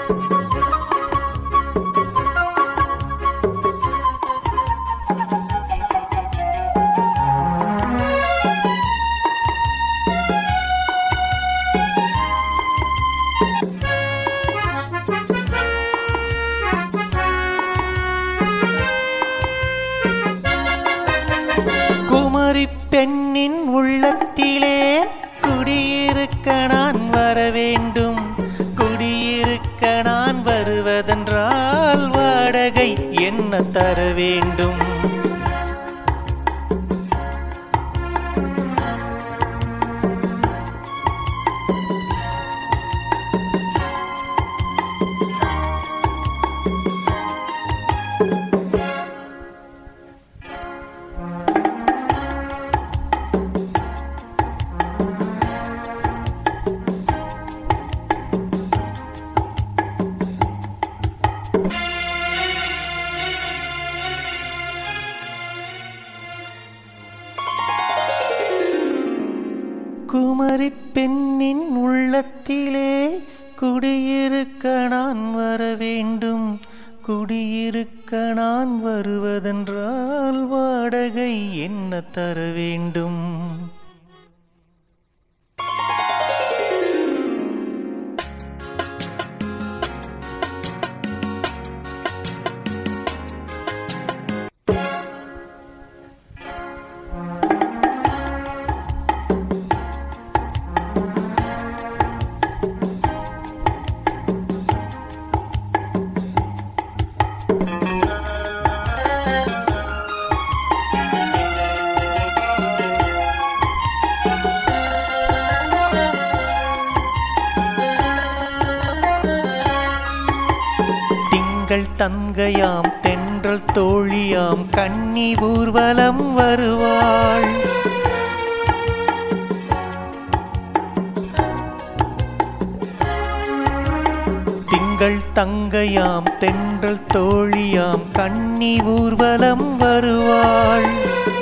குமரி பெண்ணின் உள்ளத்திலே குடியிருக்க நான் வர வேண்டும் குடியிருக்க நான் வருவதென்றால் வாடகை என்ன தர வேண்டும் குமரி பெண்ணின் உள்ளத்திலே குடியிருக்க நான் வர வேண்டும் குடியிருக்க நான் வருவதென்றால் வாடகை என்ன தர வேண்டும் திங்கள் தங்கையாம் தென்றல் தோழியாம் கன்னி ஊர்வலம் வருவாள் திங்கள் தங்கையாம் தென்றல் தோழியாம் கன்னி ஊர்வலம் வருவாள்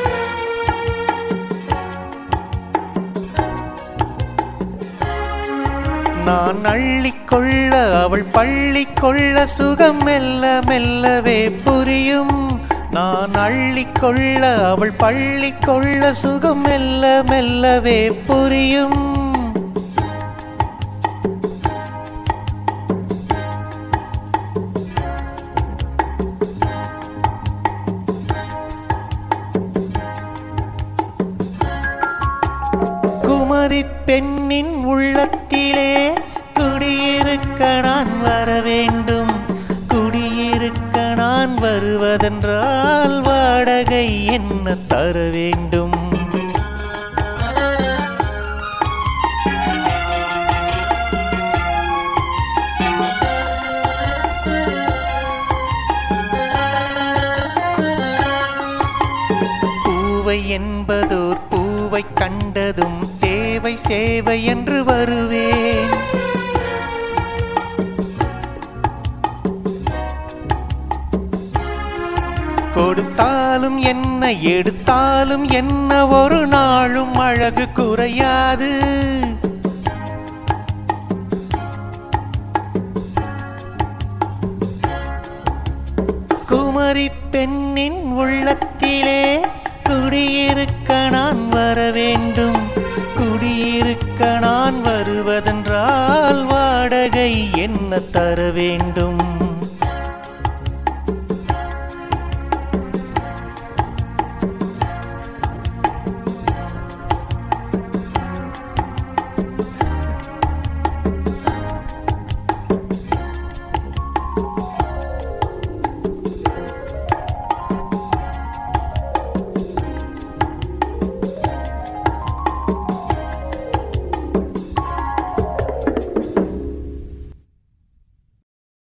நான் அள்ளிக்கொள்ள அவள் பள்ளி கொள்ள சுகம் மெல்ல மெல்லவே புரியும் நான் அள்ளிக்கொள்ள அவள் பள்ளி கொள்ள சுகம் மெல்ல மெல்லவே புரியும் குமரி பெண்ணின் உள்ளத்திலே குடியிருக்க நான் வர வேண்டும் குடியிருக்க நான் வருவதென்றால் வாடகை என்ன தர வேண்டும் பூவை என்பதோர் பூவை கண்டதும் தேவை சேவை என்று வருவேன் கொடுத்தாலும் என்ன எடுத்தாலும் என்ன ஒரு நாளும் அழகு குறையாது குமரி பெண்ணின் உள்ளத்திலே குடியிருக்க நான் வர வேண்டும் குடியிருக்க நான் வருவதென்றால் வாடகை என்ன தர வேண்டும்